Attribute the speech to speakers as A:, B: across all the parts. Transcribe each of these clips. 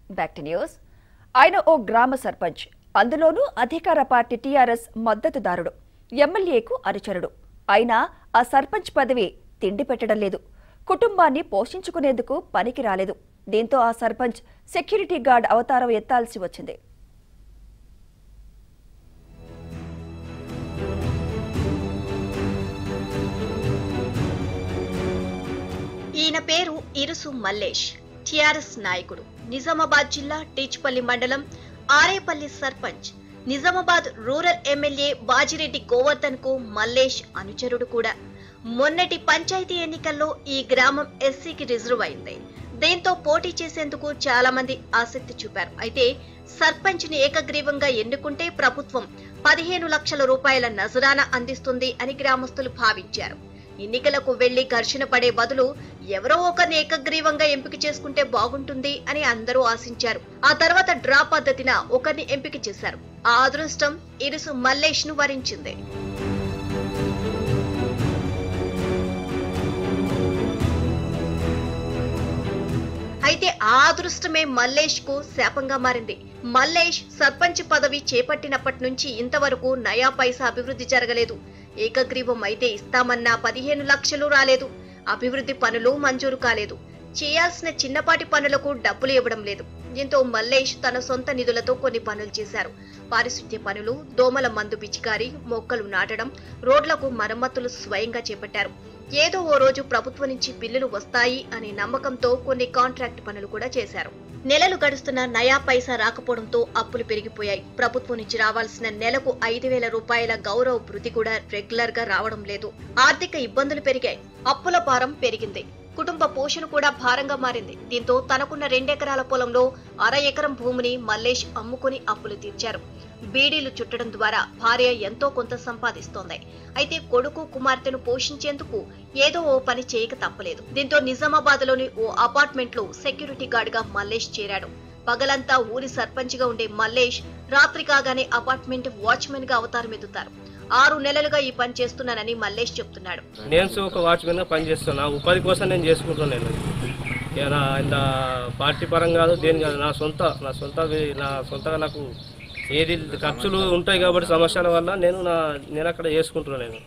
A: back to news ఆయన ఓ గ్రామ సర్పంచ్ అందులోనూ అధికార పార్టీ టీఆర్ఎస్ మద్దతుదారుడు ఎమ్మెల్యేకు అనుచరుడు అయినా ఆ సర్పంచ్ పదవి తిండి పెట్టడం లేదు కుటుంబాన్ని పోషించుకునేందుకు పనికి రాలేదు దీంతో ఆ సర్పంచ్ సెక్యూరిటీ గార్డ్ అవతారం ఎత్తాల్సి వచ్చింది
B: ఈయన పేరు ఇరుసు మల్లేష్ టిఆర్ఎస్ నాయకుడు నిజామాబాద్ జిల్లా టీచ్పల్లి మండలం ఆరేపల్లి సర్పంచ్ నిజామాబాద్ రూరల్ ఎమ్మెల్యే బాజిరెడ్డి గోవర్ధన్ కు మల్లేష్ అనుచరుడు కూడా మొన్నటి పంచాయతీ ఎన్నికల్లో ఈ గ్రామం ఎస్సీకి రిజర్వ్ అయింది దీంతో పోటీ చేసేందుకు చాలా మంది ఆసక్తి చూపారు అయితే సర్పంచ్ ని ఏకగ్రీవంగా ఎన్నుకుంటే ప్రభుత్వం పదిహేను లక్షల రూపాయల నజరానా అందిస్తుంది అని గ్రామస్తులు భావించారు ఎన్నికలకు వెళ్లి ఘర్షణ పడే బదులు ఎవరో ఒకరిని ఏకగ్రీవంగా ఎంపిక చేసుకుంటే బాగుంటుంది అని అందరూ ఆశించారు ఆ తర్వాత డ్రా పద్ధతిన ఒకరిని ఎంపిక చేశారు ఆ అదృష్టం ఇరుసు మల్లేష్ ను వరించింది అయితే ఆ అదృష్టమే మల్లేష్ కు శాపంగా మారింది మల్లేష్ సర్పంచ్ పదవి చేపట్టినప్పటి నుంచి ఇంతవరకు నయా పైసా అభివృద్ధి జరగలేదు ఏకగ్రీవం అయితే ఇస్తామన్నా పదిహేను లక్షలు రాలేదు అభివృద్ధి పనులు మంజూరు కాలేదు చేయాల్సిన చిన్నపాటి పనులకు డబ్బులు ఇవ్వడం లేదు దీంతో మల్లేష్ తన సొంత నిధులతో కొన్ని పనులు చేశారు పారిశుద్ధ్య పనులు దోమల మందు పిచికారి మొక్కలు నాటడం రోడ్లకు మరమ్మతులు స్వయంగా చేపట్టారు ఏదో ఓ రోజు ప్రభుత్వం నుంచి బిల్లులు వస్తాయి అనే నమ్మకంతో కొన్ని కాంట్రాక్ట్ పనులు కూడా చేశారు నెలలు గడుస్తున్న నయా పైసా రాకపోవడంతో అప్పులు పెరిగిపోయాయి ప్రభుత్వం నుంచి రావాల్సిన నెలకు ఐదు వేల రూపాయల గౌరవ భృతి కూడా రెగ్యులర్ గా రావడం లేదు ఆర్థిక ఇబ్బందులు పెరిగాయి అప్పుల భారం పెరిగింది కుటుంబ పోషణ కూడా భారంగా మారింది దీంతో తనకున్న రెండెకరాల పొలంలో అర ఎకరం భూమిని మల్లేష్ అమ్ముకుని అప్పులు తీర్చారు బీడీలు చుట్టడం ద్వారా భార్య ఎంతో కొంత సంపాదిస్తోంది అయితే కొడుకు కుమార్తెను పోషించేందుకు ఏదో ఓ పని చేయక తప్పలేదు దీంతో నిజామాబాద్ లోని ఓ అపార్ట్మెంట్ లో సెక్యూరిటీ గార్డ్ గా మల్లేష్ చేరాడు పగలంతా ఊరి సర్పంచ్ గా ఉండే మల్లేష్ రాత్రి కాగానే అపార్ట్మెంట్ వాచ్మెన్ గా అవతారం ఎత్తుతారు ఆరు నెలలుగా ఈ పని చేస్తున్నానని మల్లేష్ చెప్తున్నాడు
C: నేను ఒక వాచ్మెన్గా పనిచేస్తున్నా ఉపాధి కోసం నేను చేసుకుంటున్నాను నేను ఇక నా ఇంత పార్టీ పరం కాదు దేని కాదు నా సొంత నా సొంత వి- నా సొంతగా నాకు ఏది ఖర్చులు ఉంటాయి కాబట్టి సమస్యల వల్ల నేను నా నేను అక్కడ చేసుకుంటున్నాను నేను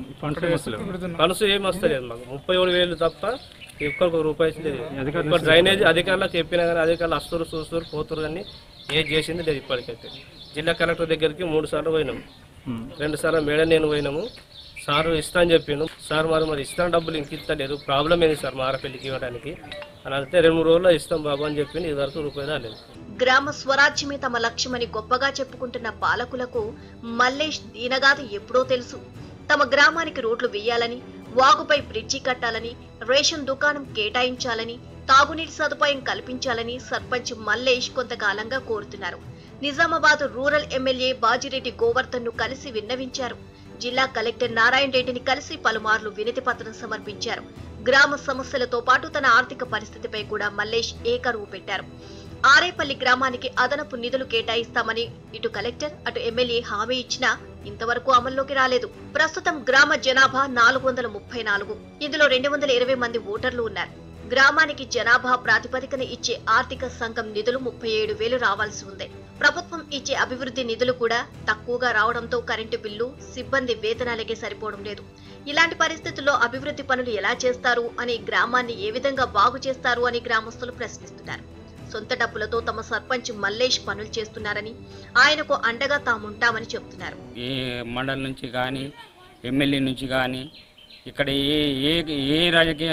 C: పనుసు ఏం వస్తలేదు మాకు ముప్పై ఏడు వేలు తప్ప ఒక్కరికి రూపాయి లేదు ఒక్క డ్రైనేజ్ అధికారులకు చెప్పినా కానీ అధికారులు వస్తారు చూస్తారు పోతారు కానీ ఏది చేసింది లేదు ఇప్పటికైతే జిల్లా కలెక్టర్ దగ్గరికి మూడు సార్లు పోయినాము రెండు సార్లు మేడం నేను పోయినాము సార్ ఇస్తా అని చెప్పిండు సార్ మరి మరి ఇస్తాను డబ్బులు ఇంక ఇస్తలేరు ప్రాబ్లం ఏంది సార్ మారపల్లికి ఇవ్వడానికి అని అంటే రెండు మూడు రోజుల్లో ఇస్తాం బాబు అని చెప్పింది ఇది వరకు రూపాయి రాలేదు
B: గ్రామ స్వరాజ్యమే తమ లక్ష్యమని గొప్పగా చెప్పుకుంటున్న పాలకులకు మల్లేష్ దీనగాథ ఎప్పుడో తెలుసు తమ గ్రామానికి రోడ్లు వేయాలని వాగుపై బ్రిడ్జి కట్టాలని రేషన్ దుకాణం కేటాయించాలని తాగునీటి సదుపాయం కల్పించాలని సర్పంచ్ మల్లేష్ కొంతకాలంగా కోరుతున్నారు నిజామాబాద్ రూరల్ ఎమ్మెల్యే బాజిరెడ్డి గోవర్ధన్ ను కలిసి విన్నవించారు జిల్లా కలెక్టర్ నారాయణ రెడ్డిని కలిసి పలుమార్లు వినతి పత్రం సమర్పించారు గ్రామ సమస్యలతో పాటు తన ఆర్థిక పరిస్థితిపై కూడా మల్లేష్ ఏకరువు పెట్టారు ఆరేపల్లి గ్రామానికి అదనపు నిధులు కేటాయిస్తామని ఇటు కలెక్టర్ అటు ఎమ్మెల్యే హామీ ఇచ్చినా ఇంతవరకు అమల్లోకి రాలేదు ప్రస్తుతం గ్రామ జనాభా నాలుగు వందల ముప్పై నాలుగు ఇందులో రెండు వందల ఇరవై మంది ఓటర్లు ఉన్నారు గ్రామానికి జనాభా ప్రాతిపదికన ఇచ్చే ఆర్థిక సంఘం నిధులు ముప్పై ఏడు వేలు రావాల్సి ఉంది ప్రభుత్వం ఇచ్చే అభివృద్ధి నిధులు కూడా తక్కువగా రావడంతో కరెంటు బిల్లు సిబ్బంది వేతనాలకే సరిపోవడం లేదు ఇలాంటి పరిస్థితుల్లో అభివృద్ధి పనులు ఎలా చేస్తారు అని గ్రామాన్ని ఏ విధంగా బాగు చేస్తారు అని గ్రామస్తులు ప్రశ్నిస్తున్నారు సొంత డబ్బులతో తమ సర్పంచ్ మల్లేష్ పనులు చేస్తున్నారని ఆయనకు అండగా తాముంటామని చెబుతున్నారు
D: ఏ మండలం నుంచి కానీ ఎమ్మెల్యే నుంచి కానీ ఇక్కడ ఏ ఏ ఏ రాజకీయ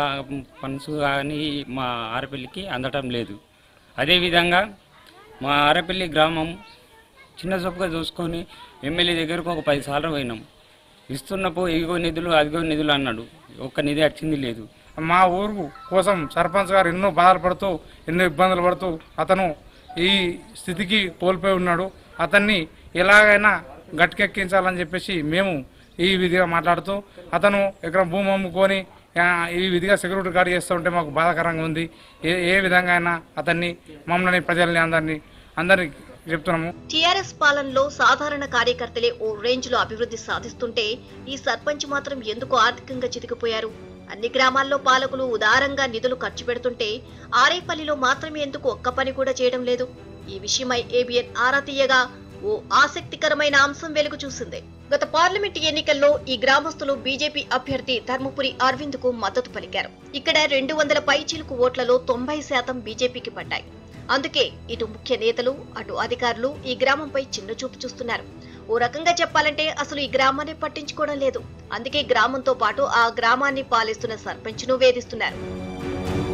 D: ఫండ్స్ కానీ మా ఆరపల్లికి అందటం లేదు అదేవిధంగా మా ఆరపల్లి గ్రామం చిన్న చొప్పుగా చూసుకొని ఎమ్మెల్యే దగ్గరకు ఒక పది సార్లు పోయినాం ఇస్తున్నప్పుడు ఇగో నిధులు అదిగో నిధులు అన్నాడు ఒక్క నిధి వచ్చింది లేదు
E: మా ఊరు కోసం సర్పంచ్ గారు ఎన్నో బాధలు పడుతూ ఎన్నో ఇబ్బందులు పడుతూ అతను ఈ స్థితికి కోల్పోయి ఉన్నాడు అతన్ని ఎలాగైనా గట్టెక్కించాలని చెప్పేసి మేము ఈ విధిగా మాట్లాడుతూ అతను ఎకరం భూమి అమ్ముకొని ఆ, ఈ విధిగా సెక్యూరిటీ గార్డ్ చేస్తూ ఉంటే మాకు బాధాకరంగా ఉంది ఏ ఏ విధంగా అయినా అతన్ని మమ్మల్ని ప్రజల్ని అందరినీ అందరినీ చెప్తున్నాము
B: టీఆర్ఎస్ పాలనలో సాధారణ కార్యకర్తలే ఓ రేంజ్ లో అభివృద్ధి సాధిస్తుంటే ఈ సర్పంచ్ మాత్రం ఎందుకు ఆర్థికంగా చితికిపోయారు అన్ని గ్రామాల్లో పాలకులు ఉదారంగా నిధులు ఖర్చు పెడుతుంటే ఆరేపల్లిలో మాత్రమే ఎందుకు ఒక్క పని కూడా చేయడం లేదు ఈ విషయమై ఏబిఎన్ ఆరా తీయగా ఓ ఆసక్తికరమైన అంశం వెలుగు చూసింది గత పార్లమెంట్ ఎన్నికల్లో ఈ గ్రామస్తులు బీజేపీ అభ్యర్థి ధర్మపురి అరవింద్ కు మద్దతు పలికారు ఇక్కడ రెండు వందల పైచీలకు ఓట్లలో తొంభై శాతం బీజేపీకి పడ్డాయి అందుకే ఇటు ముఖ్య నేతలు అటు అధికారులు ఈ గ్రామంపై చిన్న చూపు చూస్తున్నారు ఓ రకంగా చెప్పాలంటే అసలు ఈ గ్రామాన్ని పట్టించుకోవడం లేదు అందుకే గ్రామంతో పాటు ఆ గ్రామాన్ని పాలిస్తున్న సర్పంచ్ను వేధిస్తున్నారు